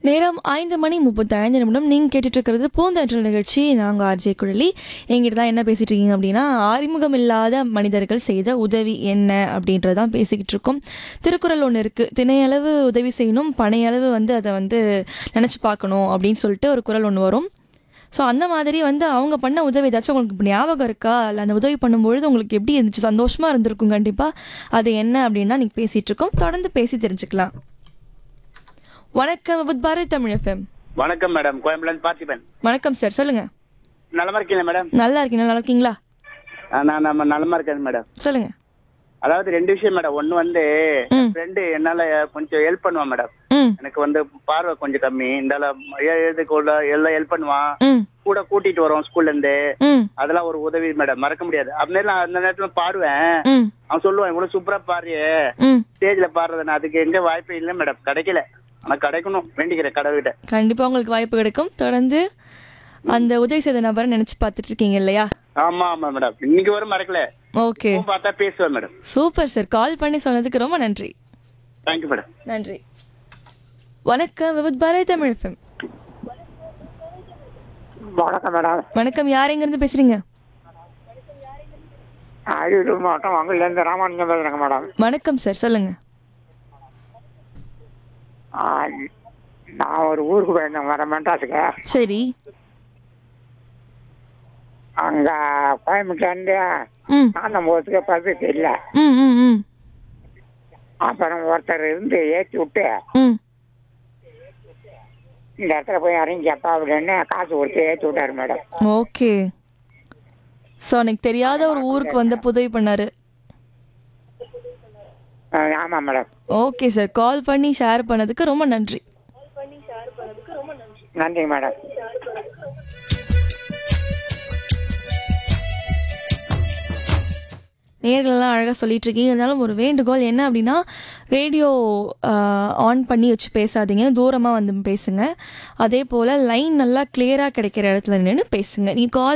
நேரம் ஐந்து மணி முப்பத்தி ஐந்து நிமிடம் நீங்கள் கேட்டுட்டு இருக்கிறது பூந்தன்றல் நிகழ்ச்சி நாங்கள் ஆர்ஜே குழலி எங்கிட்ட தான் என்ன பேசிட்டு இருக்கீங்க அப்படின்னா அறிமுகம் இல்லாத மனிதர்கள் செய்த உதவி என்ன அப்படின்றது தான் பேசிக்கிட்டு இருக்கோம் திருக்குறள் ஒன்று இருக்குது திணையளவு உதவி செய்யணும் பனையளவு வந்து அதை வந்து நினச்சி பார்க்கணும் அப்படின்னு சொல்லிட்டு ஒரு குறள் ஒன்று வரும் ஸோ அந்த மாதிரி வந்து அவங்க பண்ண உதவி ஏதாச்சும் உங்களுக்கு இப்ப ஞாபகம் இருக்கா இல்லை அந்த உதவி பண்ணும்பொழுது உங்களுக்கு எப்படி இருந்துச்சு சந்தோஷமாக இருந்திருக்கும் கண்டிப்பாக அது என்ன அப்படின்னு தான் நீங்கள் பேசிகிட்டு இருக்கோம் தொடர்ந்து பேசி தெரிஞ்சுக்கலாம் வணக்கம் வித் பாரத் தமிழ் எஃப்எம் வணக்கம் மேடம் கோயம்புலேருந்து பார்த்திபன் வணக்கம் சார் சொல்லுங்க நலமா இருக்கீங்களா மேடம் நல்லா இருக்கீங்க நல்லா இருக்கீங்களா ஆ, நான் நம்ம நலமா இருக்கேன் மேடம் சொல்லுங்க அதாவது ரெண்டு விஷயம் மேடம் ஒன்று வந்து ம். ஃப்ரெண்டு என்னால் கொஞ்சம் ஹெல்ப் பண்ணுவான் மேடம் ம் எனக்கு வந்து பார்வை கொஞ்சம் கம்மி இந்த எழுதுக்குள்ள எல்லாம் ஹெல்ப் பண்ணுவான் ம் கூட கூட்டிட்டு வரோம் ஸ்கூல்ல இருந்து ம் அதெல்லாம் ஒரு உதவி மேடம் மறக்க முடியாது அப்படியே நான் அந்த நேரத்துல பாடுவேன் ம் அவன் சொல்லுவான் இவ்வளவு சூப்பரா பாடுறியே ம் ஸ்டேஜ்ல பாடுறது நான் அதுக்கு எங்க வாய்ப்பு இல்லை மேடம் கிடைக்கல ஆனா கிடைக்கணும் வேண்டிக்கிறேன் கடவுள்கிட்ட கண்டிப்பாக உங்களுக்கு வாய்ப்பு கிடைக்கும் தொடர்ந்து அந்த உதவி செய்த நபரை நினச்சி பார்த்துட்டு இருக்கீங்க இல்லையா ஆமா ஆமா மேடம் இன்னைக்கு வரை மறக்கல ஓகே இப்பவும் பார்த்தா பேசுவேன் மேடம் சூப்பர் சார் கால் பண்ணி சொன்னதுக்கு ரொம்ப நன்றி தேங்க்யூ மேடம் நன்றி வணக்கம் வித் பாரத் தமிழ் எஃப்எம் வணக்கம் மேடம் வணக்கம் யார் எங்கேருந்து பேசுகிறீங்க அரியலூர் மாவட்டம் அங்கிலேருந்து ராமானுஜம் பேசுகிறேங்க மேடம் வணக்கம் சார் சொல்லுங்க ஆ, நான் ஒரு ஊருக்கு போயிருந்தேன் மேடம் மெட்ராஸுக்கு சரி அங்கே கோயம்புத்தூர்லேருந்து ம் சாந்தம் போகிறதுக்கு பஸ் இல்லை ம் ம் ம் அப்புறம் ஒருத்தர் இருந்து ஏற்றி விட்டு ம் இந்த இடத்துல போய் இறங்கிக்கப்பா அப்படின்னு காசு கொடுத்து ஏற்றி விட்டாரு மேடம் ஓகே ஸோ எனக்கு தெரியாத ஒரு ஊருக்கு வந்து உதவி பண்ணாரு ஆ, ஆமாம் மேடம் ஓகே சார் கால் பண்ணி ஷேர் பண்ணதுக்கு ரொம்ப நன்றி நன்றி மேடம் நேர்களெல்லாம் அழகாக சொல்லிட்டு இருக்கீங்க இருந்தாலும் ஒரு வேண்டுகோள் என்ன அப்படின்னா ரேடியோ ஆன் பண்ணி வச்சு பேசாதீங்க தூரமாக வந்து பேசுங்க அதே போல் லைன் நல்லா கிளியராக கிடைக்கிற இடத்துல நின்று பேசுங்க நீங்கள் கால்